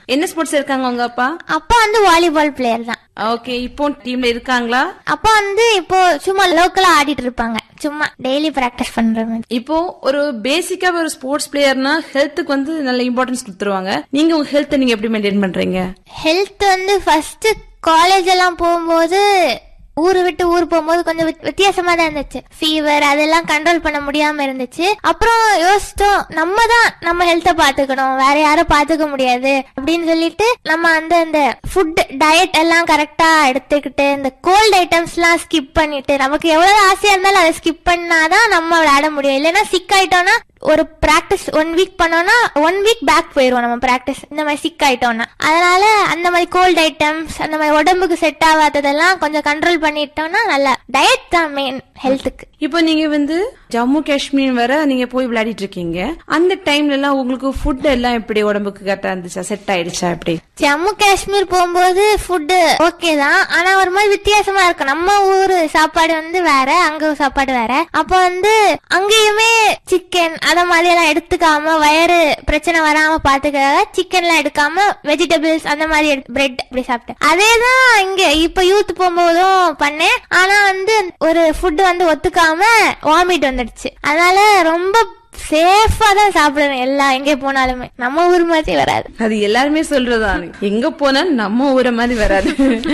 என்ன ஸ்போர்ட்ஸ் இருக்காங்க உங்க அப்பா அப்பா வந்து வாலிபால் பிளேயர் தான் ஓகே இப்போ டீம்ல இருக்காங்களா அப்பா வந்து இப்போ சும்மா லோக்கலா ஆடிட்டு இருப்பாங்க சும்மா டெய்லி பிராக்டிஸ் பண்ற மாதிரி இப்போ ஒரு பேசிக்கா ஒரு ஸ்போர்ட்ஸ் பிளேயர்னா ஹெல்த்துக்கு வந்து நல்ல இம்பார்ட்டன்ஸ் கொடுத்துருவாங்க நீங்க உங்க ஹெல்த் நீங்க எப்படி மெயின்டைன் பண்றீங்க ஹெல்த் வந்து ஃபர்ஸ்ட் காலேஜ் எல்லாம் போகும்போது ஊரு விட்டு ஊர் போகும்போது கொஞ்சம் வித்- வித்தியாசமா தான் இருந்துச்சு ஃபீவர் அதெல்லாம் கண்ட்ரோல் பண்ண முடியாம இருந்துச்சு அப்புறம் யோசிச்சோம் நம்ம தான் நம்ம ஹெல்த்த பாத்துக்கணும் வேற யாரும் பாத்துக்க முடியாது அப்படின்னு சொல்லிட்டு நம்ம அந்த அந்த ஃபுட் டயட் எல்லாம் கரெக்டா எடுத்துக்கிட்டு இந்த கோல்ட் ஐட்டம்ஸ் எல்லாம் ஸ்கிப் பண்ணிட்டு நமக்கு எவ்வளவு ஆசையா இருந்தாலும் அதை ஸ்கிப் பண்ணாதான் நம்ம விளையாட முடியும் இல்லைன்னா சிக் ஆயிட்டோம்னா ஒரு பிராக்டிஸ் ஒன் வீக் பண்ணோம்னா ஒன் வீக் பேக் போயிருவோம் நம்ம பிராக்டிஸ் இந்த மாதிரி சிக் ஆயிட்டோம்னா அதனால அந்த மாதிரி கோல்ட் ஐட்டம்ஸ் அந்த மாதிரி உடம்புக்கு செட் ஆகாததெல்லாம் கொஞ்சம் கண்ட்ரோல் பண்ணிட்டோம்னா நல்லா டயட் தான் மெயின் ஹெல்த்துக்கு இப்போ நீங்க வந்து ஜம்மு காஷ்மீர் வர நீங்க போய் விளையாடிட்டு இருக்கீங்க அந்த டைம்ல எல்லாம் உங்களுக்கு ஃபுட் எல்லாம் எப்படி உடம்புக்கு கரெக்டா இருந்துச்சா செட் ஆயிடுச்சா எப்படி ஜம்மு காஷ்மீர் போகும்போது ஃபுட்டு ஓகே தான் ஆனா ஒரு மாதிரி வித்தியாசமா இருக்கும் நம்ம ஊரு சாப்பாடு வந்து வேற அங்க சாப்பாடு வேற அப்ப வந்து அங்கேயுமே சிக்கன் அத மாதிரி எல்லாம் எடுத்துக்காம வயிறு பிரச்சனை வராம பாத்துக்க சிக்கன் எல்லாம் எடுக்காம வெஜிடபிள்ஸ் அந்த மாதிரி பிரெட் அப்படி சாப்பிட்டேன் அதே தான் இங்க இப்ப யூத் போகும்போதும் பண்ணேன் ஆனா வந்து ஒரு ஃபுட் வந்து ஒத்துக்காம வாமிட் வந்துடுச்சு அதனால ரொம்ப சேஃபா தான் சாப்பிடணும் எல்லா எங்க போனாலுமே நம்ம ஊர் மாதிரி வராது அது எல்லாருமே சொல்றதான் எங்க போனாலும் நம்ம ஊரை மாதிரி வராது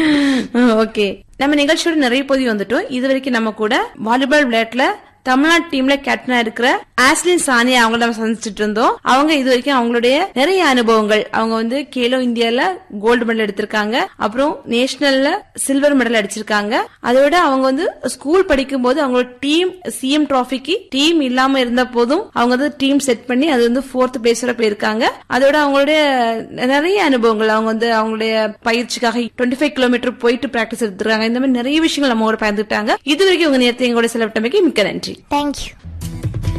ஓகே நம்ம நிகழ்ச்சியோட நிறைய பகுதி வந்துட்டோம் இது வரைக்கும் நம்ம கூட வாலிபால் விளையாட்டுல தமிழ்நாடு டீம்ல கேப்டனா இருக்கிற ஆஸ்லின் சானியா அவங்கள நம்ம சந்திச்சிட்டு இருந்தோம் அவங்க இது வரைக்கும் அவங்களுடைய நிறைய அனுபவங்கள் அவங்க வந்து கேலோ இந்தியால கோல்டு மெடல் எடுத்திருக்காங்க அப்புறம் நேஷனல்ல சில்வர் மெடல் அடிச்சிருக்காங்க அதோட அவங்க வந்து ஸ்கூல் படிக்கும் போது அவங்களோட டீம் சிஎம் டிராஃபிக்கு டீம் இல்லாம இருந்த போதும் அவங்க வந்து டீம் செட் பண்ணி அது வந்து ஃபோர்த் பிளேஸ் வரை போயிருக்காங்க அதோட அவங்களுடைய நிறைய அனுபவங்கள் அவங்க வந்து அவங்களுடைய பயிற்சிக்காக டுவெண்ட்டி ஃபைவ் கிலோமீட்டர் போயிட்டு பிராக்டிஸ் எடுத்துருக்காங்க இந்த மாதிரி நிறைய விஷயங்கள் நம்ம கூட பயந்துட்டாங்க இது வரைக்கும் உங்க நேரத்தை எங்களோட செலவிட்டமைக்கு மிக்க நன்றி தேங்க்யூ